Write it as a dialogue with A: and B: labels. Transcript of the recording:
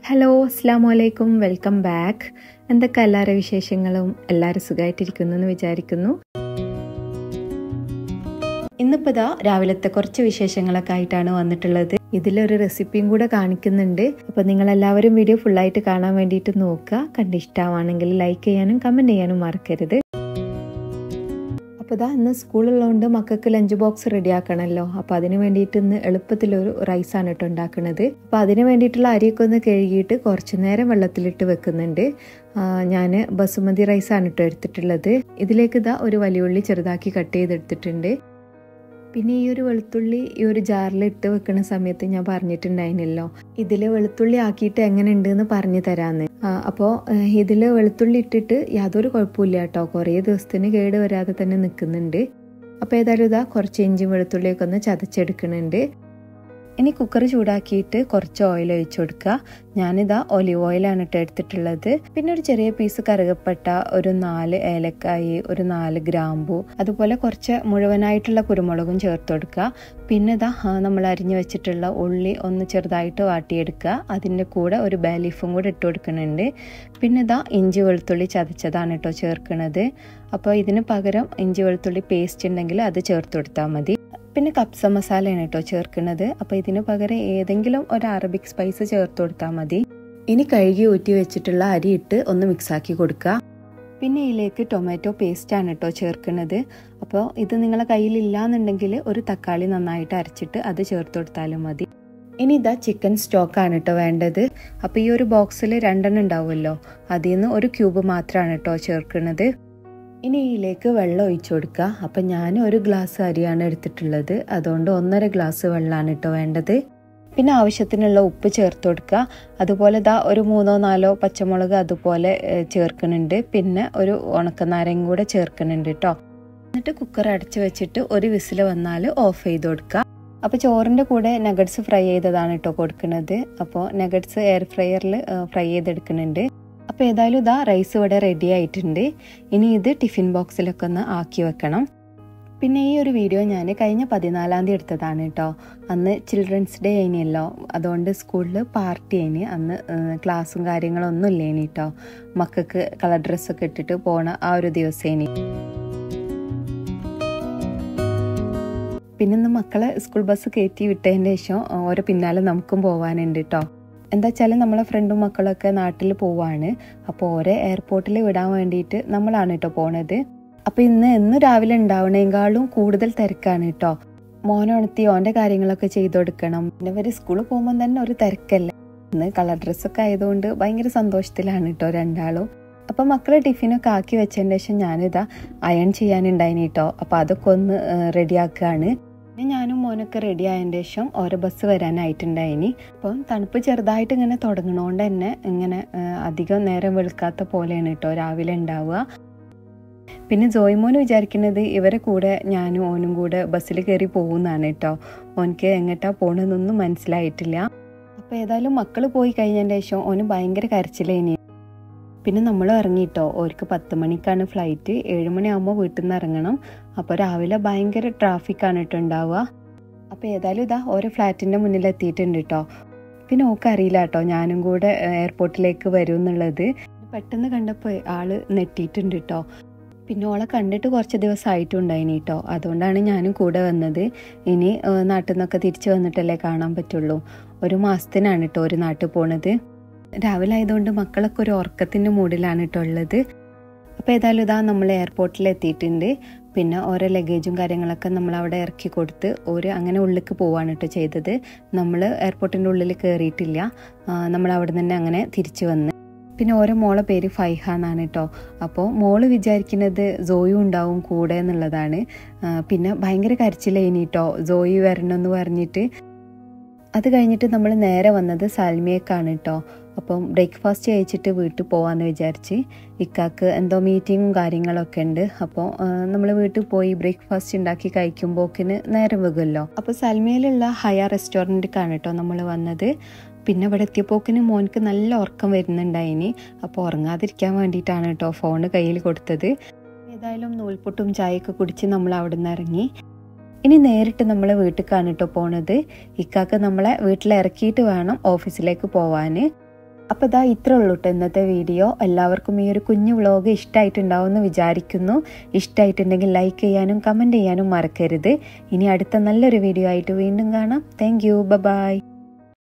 A: hello അസ്സാം വലൈക്കും welcome back എന്തൊക്കെ എല്ലാവരുടെ വിശേഷങ്ങളും എല്ലാവരും സുഖമായിട്ടിരിക്കുന്നു എന്ന് വിചാരിക്കുന്നു ഇന്നിപ്പോൾ ഇതാ രാവിലത്തെ കുറച്ച് വിശേഷങ്ങളൊക്കെ ആയിട്ടാണ് വന്നിട്ടുള്ളത് ഇതിലൊരു റെസിപ്പിയും കൂടെ കാണിക്കുന്നുണ്ട് അപ്പോൾ നിങ്ങൾ എല്ലാവരും വീഡിയോ ഫുള്ളായിട്ട് കാണാൻ വേണ്ടിയിട്ട് നോക്കുക കണ്ടിഷ്ടമാണെങ്കിൽ ലൈക്ക് ചെയ്യാനും കമൻറ്റ് ചെയ്യാനും മറക്കരുത് അപ്പോൾ ഇതാ ഇന്ന് സ്കൂളുള്ളതുകൊണ്ട് മക്കൾക്ക് ലഞ്ച് ബോക്സ് റെഡി ആക്കണമല്ലോ അപ്പോൾ അതിന് വേണ്ടിയിട്ട് ഇന്ന് എളുപ്പത്തിലൊരു റൈസാണ് കേട്ടോ ഉണ്ടാക്കുന്നത് അപ്പോൾ അതിന് വേണ്ടിയിട്ടുള്ള അരിയൊക്കെ ഒന്ന് കഴുകിയിട്ട് കുറച്ച് നേരം വെള്ളത്തിലിട്ട് വെക്കുന്നുണ്ട് ഞാൻ ബസുമതി റൈസാണ് കേട്ടോ എടുത്തിട്ടുള്ളത് ഇതിലേക്ക് ഇതാ ഒരു വലിയ ഉള്ളി ചെറുതാക്കി കട്ട് ചെയ്തെടുത്തിട്ടുണ്ട് പിന്നെ ഈ ഒരു വെളുത്തുള്ളി ഈ ഒരു ജാറിൽ ഇട്ട് വെക്കുന്ന സമയത്ത് ഞാൻ പറഞ്ഞിട്ടുണ്ടായിരുന്നല്ലോ ഇതിൽ വെളുത്തുള്ളി ആക്കിയിട്ട് എങ്ങനെ ഉണ്ട് എന്ന് പറഞ്ഞു തരാമെന്ന് അപ്പോൾ ഇതിൽ വെളുത്തുള്ളി ഇട്ടിട്ട് യാതൊരു കുഴപ്പമില്ല കേട്ടോ കുറേ ദിവസത്തിന് കേട് വരാതെ തന്നെ നിൽക്കുന്നുണ്ട് അപ്പോൾ ഏതായാലും ഇതാ കുറച്ച് ഇഞ്ചി വെളുത്തുള്ളിയൊക്കെ ഒന്ന് ചതച്ചെടുക്കുന്നുണ്ട് ഇനി കുക്കർ ചൂടാക്കിയിട്ട് കുറച്ച് ഓയിൽ ഒഴിച്ചു കൊടുക്കുക ഞാനിതാ ഒലിവ് ഓയിലാണ് ഇട്ട് എടുത്തിട്ടുള്ളത് പിന്നെ ഒരു ചെറിയ പീസ് കറുകപ്പട്ട ഒരു നാല് ഏലക്കായി ഒരു നാല് ഗ്രാമ്പു അതുപോലെ കുറച്ച് മുഴുവനായിട്ടുള്ള കുരുമുളകും ചേർത്ത് കൊടുക്കുക പിന്നെ ഇതാ നമ്മൾ അരിഞ്ഞു വെച്ചിട്ടുള്ള ഉള്ളി ഒന്ന് ചെറുതായിട്ട് വാട്ടിയെടുക്കുക അതിൻ്റെ കൂടെ ഒരു ബേലീഫും കൂടെ ഇട്ട് കൊടുക്കുന്നുണ്ട് പിന്നെ ഇതാ ഇഞ്ചി വെളുത്തുള്ളി ചതച്ചതാണ് കേട്ടോ ചേർക്കുന്നത് അപ്പോൾ ഇതിന് പകരം ഇഞ്ചി വെളുത്തുള്ളി പേസ്റ്റ് ഉണ്ടെങ്കിൽ അത് ചേർത്ത് കൊടുത്താൽ മതി പിന്നെ കപ്സ മസാലയാണ് കേട്ടോ ചേർക്കുന്നത് അപ്പോൾ ഇതിന് പകരം ഏതെങ്കിലും ഒരു അറബിക് സ്പൈസ് ചേർത്ത് കൊടുത്താൽ മതി ഇനി കഴുകി ഊറ്റി വെച്ചിട്ടുള്ള അരി ഇട്ട് ഒന്ന് മിക്സാക്കി കൊടുക്കുക പിന്നെ ഇതിലേക്ക് ടൊമാറ്റോ പേസ്റ്റാണ് കേട്ടോ ചേർക്കുന്നത് അപ്പോൾ ഇത് നിങ്ങളെ കയ്യിലില്ലാന്നുണ്ടെങ്കിൽ ഒരു തക്കാളി നന്നായിട്ട് അരച്ചിട്ട് അത് ചേർത്ത് കൊടുത്താലും മതി ഇനി ഇതാ ചിക്കൻ സ്റ്റോക്കാണ് കേട്ടോ വേണ്ടത് അപ്പോൾ ഈ ഒരു ബോക്സിൽ രണ്ടെണ്ണം ഉണ്ടാവുമല്ലോ അതിൽ നിന്ന് ഒരു ക്യൂബ് മാത്രമാണ് കേട്ടോ ചേർക്കുന്നത് ഇനി ഇതിലേക്ക് വെള്ളം ഒഴിച്ചു കൊടുക്കുക അപ്പം ഞാൻ ഒരു ഗ്ലാസ് അരിയാണ് എടുത്തിട്ടുള്ളത് അതുകൊണ്ട് ഒന്നര ഗ്ലാസ് വെള്ളമാണ് കേട്ടോ വേണ്ടത് പിന്നെ ആവശ്യത്തിനുള്ള ഉപ്പ് ചേർത്ത് കൊടുക്കുക അതുപോലെ ദാ ഒരു മൂന്നോ നാലോ പച്ചമുളക് അതുപോലെ ചേർക്കുന്നുണ്ട് പിന്നെ ഒരു ഉണക്കനാരയും കൂടെ ചേർക്കുന്നുണ്ട് കേട്ടോ എന്നിട്ട് കുക്കർ അടച്ചു വെച്ചിട്ട് ഒരു വിസിൽ വന്നാൽ ഓഫ് ചെയ്ത് കൊടുക്കുക അപ്പോൾ ചോറിൻ്റെ കൂടെ നഗറ്റ്സ് ഫ്രൈ ചെയ്തതാണ് കേട്ടോ കൊടുക്കുന്നത് അപ്പോൾ നഗറ്റ്സ് എയർ ഫ്രയറിൽ ഫ്രൈ ചെയ്തെടുക്കുന്നുണ്ട് അപ്പോൾ ഏതായാലും ഇതാ റൈസ് ഇവിടെ റെഡി ആയിട്ടുണ്ട് ഇനി ഇത് ടിഫിൻ ബോക്സിലൊക്കെ ഒന്ന് ആക്കി വെക്കണം പിന്നെ ഈ ഒരു വീഡിയോ ഞാൻ കഴിഞ്ഞ പതിനാലാം തീയതി എടുത്തതാണ് കേട്ടോ അന്ന് ചിൽഡ്രൻസ് ഡേ കഴിഞ്ഞല്ലോ അതുകൊണ്ട് സ്കൂളിൽ പാർട്ടി കഴിഞ്ഞ് അന്ന് ക്ലാസ്സും കാര്യങ്ങളൊന്നും ഇല്ലേനി കേട്ടോ മക്കൾക്ക് കളർ ഡ്രസ്സൊക്കെ ഇട്ടിട്ട് പോണ ആ ഒരു ദിവസേനി പിന്നെ ഇന്ന് മക്കളെ സ്കൂൾ ബസ് കയറ്റി വിട്ടതിന് ശേഷം ഓരോ പിന്നാലെ നമുക്കും പോകാനുണ്ട് കേട്ടോ എന്താ വെച്ചാൽ നമ്മളെ ഫ്രണ്ടും മക്കളൊക്കെ നാട്ടിൽ പോവാണ് അപ്പോൾ ഓരോ എയർപോർട്ടിൽ വിടാൻ വേണ്ടിയിട്ട് നമ്മളാണ് കേട്ടോ പോണത് അപ്പോൾ ഇന്ന് എന്ന് രാവിലെ ഉണ്ടാവണേക്കാളും കൂടുതൽ തിരക്കാണ് കേട്ടോ മോനുണർത്തി ഓൻ്റെ കാര്യങ്ങളൊക്കെ ചെയ്തു കൊടുക്കണം പിന്നെ ഇവർ സ്കൂളിൽ പോകുമ്പോൾ തന്നെ ഒരു തിരക്കല്ല ഇന്ന് കളർ ഡ്രസ്സൊക്കെ ആയതുകൊണ്ട് ഭയങ്കര സന്തോഷത്തിലാണ് കേട്ടോ രണ്ടാളും അപ്പോൾ മക്കളെ ടിഫിനൊക്കെ ആക്കി വെച്ചതിന് ശേഷം ഞാനിതാ അയൺ ചെയ്യാനുണ്ടായിന് കേട്ടോ അപ്പോൾ അതൊക്കെ ഒന്ന് റെഡിയാക്കുകയാണ് പിന്നെ ഞാനും മോനൊക്കെ റെഡി ആയതിൻ്റെ ശേഷം ഓരോ ബസ് വരാനായിട്ടുണ്ടായിനി അപ്പം തണുപ്പ് ചെറുതായിട്ട് ഇങ്ങനെ തുടങ്ങണോണ്ട് തന്നെ ഇങ്ങനെ അധികം നേരം വെളുക്കാത്ത പോലെയാണ് കേട്ടോ രാവിലെ ഉണ്ടാവുക പിന്നെ ജോയ്മോന് വിചാരിക്കുന്നത് ഇവരെ കൂടെ ഞാനും ഓനും കൂടെ ബസ്സിൽ കയറി പോകുന്നതാണ് കേട്ടോ ഓനക്ക് എങ്ങോട്ടാ പോകണമെന്നൊന്നും മനസ്സിലായിട്ടില്ല അപ്പോൾ ഏതായാലും മക്കൾ പോയി കഴിഞ്ഞതിൻ്റെ ശേഷം ഓന് ഭയങ്കര കരച്ചിലേനി പിന്നെ നമ്മൾ ഇറങ്ങിയിട്ടോ ഓർക്ക് പത്ത് മണിക്കാണ് ഫ്ലൈറ്റ് ഏഴ് മണിയാകുമ്പോൾ വീട്ടിൽ നിന്ന് ഇറങ്ങണം അപ്പോൾ രാവിലെ ഭയങ്കര ട്രാഫിക്കാണ് കേട്ടോ ഉണ്ടാവുക അപ്പോൾ ഏതായാലും ഇതാ ഓരോ ഫ്ലാറ്റിൻ്റെ മുന്നിൽ എത്തിയിട്ടുണ്ട് കേട്ടോ പിന്നെ ഓക്ക് അറിയില്ല കേട്ടോ ഞാനും കൂടെ എയർപോർട്ടിലേക്ക് വരും എന്നുള്ളത് പെട്ടെന്ന് കണ്ടപ്പോൾ ആള് നെട്ടിയിട്ടുണ്ട് കേട്ടോ പിന്നെ ഓളെ കണ്ടിട്ട് കുറച്ച് ദിവസമായിട്ടുണ്ടായിനി കേട്ടോ അതുകൊണ്ടാണ് ഞാനും കൂടെ വന്നത് ഇനി നാട്ടിൽ നിന്നൊക്കെ തിരിച്ചു വന്നിട്ടല്ലേ കാണാൻ പറ്റുള്ളൂ ഒരു മാസത്തിനാണ് കേട്ടോ ഒരു നാട്ടിൽ പോണത് രാവിലെ ആയതുകൊണ്ട് മക്കളൊക്കെ ഒരു ഉറക്കത്തിൻ്റെ മൂഡിലാണ് കേട്ടോ ഉള്ളത് അപ്പോൾ ഏതായാലും ഇതാ നമ്മൾ എയർപോർട്ടിൽ എത്തിയിട്ടുണ്ട് പിന്നെ ഓരോ ലഗേജും കാര്യങ്ങളൊക്കെ നമ്മൾ അവിടെ ഇറക്കി കൊടുത്ത് ഒരു അങ്ങനെ ഉള്ളിലേക്ക് പോവാണ് കേട്ടോ ചെയ്തത് നമ്മൾ എയർപോർട്ടിൻ്റെ ഉള്ളിൽ കയറിയിട്ടില്ല നമ്മൾ അവിടെ നിന്ന് അങ്ങനെ തിരിച്ചു വന്ന് പിന്നെ ഓരോ മോളെ പേര് ഫൈഹ എന്നാണ് കേട്ടോ അപ്പോൾ മോള് വിചാരിക്കുന്നത് ജോയും ഉണ്ടാവും കൂടെ എന്നുള്ളതാണ് പിന്നെ ഭയങ്കര കരച്ചിലേനി കേട്ടോ ജോയി വരണമെന്ന് പറഞ്ഞിട്ട് അത് കഴിഞ്ഞിട്ട് നമ്മൾ നേരെ വന്നത് സാൽമിയക്കാണ് കേട്ടോ അപ്പം ബ്രേക്ക്ഫാസ്റ്റ് കഴിച്ചിട്ട് വീട്ടിൽ പോകാമെന്ന് വിചാരിച്ച് ഇക്കാക്ക് എന്തോ മീറ്റിങ്ങും കാര്യങ്ങളൊക്കെ ഉണ്ട് അപ്പോൾ നമ്മൾ വീട്ടിൽ പോയി ബ്രേക്ക്ഫാസ്റ്റ് ഉണ്ടാക്കി കഴിക്കുമ്പോക്കിന് നേരം വെകുമല്ലോ അപ്പോൾ സൽമയിലുള്ള ഹയ റെസ്റ്റോറൻറ്റിലേക്കാണ് കേട്ടോ നമ്മൾ വന്നത് പിന്നെ ഇവിടെ എത്തിയപ്പോക്കിന് മോൻക്ക് നല്ല ഉറക്കം വരുന്നുണ്ടായിനി അപ്പോൾ ഉറങ്ങാതിരിക്കാൻ വേണ്ടിയിട്ടാണ് കേട്ടോ ഫോണ് കയ്യിൽ കൊടുത്തത് ഏതായാലും നൂൽപൊട്ടും ചായയൊക്കെ കുടിച്ച് നമ്മൾ അവിടെ നിന്ന് ഇറങ്ങി ഇനി നേരിട്ട് നമ്മൾ വീട്ടിലേക്കാണ് കേട്ടോ പോണത് ഇക്കാക്ക് നമ്മളെ വീട്ടിൽ ഇറക്കിയിട്ട് വേണം ഓഫീസിലേക്ക് പോവാൻ അപ്പോൾ ഇതാ ഇത്ര ഉള്ളൂ കേട്ടോ ഇന്നത്തെ വീഡിയോ എല്ലാവർക്കും ഈ ഒരു കുഞ്ഞു വ്ളോഗ് ഇഷ്ടമായിട്ടുണ്ടാവും എന്ന് വിചാരിക്കുന്നു ഇഷ്ടമായിട്ടുണ്ടെങ്കിൽ ലൈക്ക് ചെയ്യാനും കമൻറ്റ് ചെയ്യാനും മറക്കരുത് ഇനി അടുത്ത നല്ലൊരു വീഡിയോ ആയിട്ട് വീണ്ടും കാണാം താങ്ക് യു ബൈ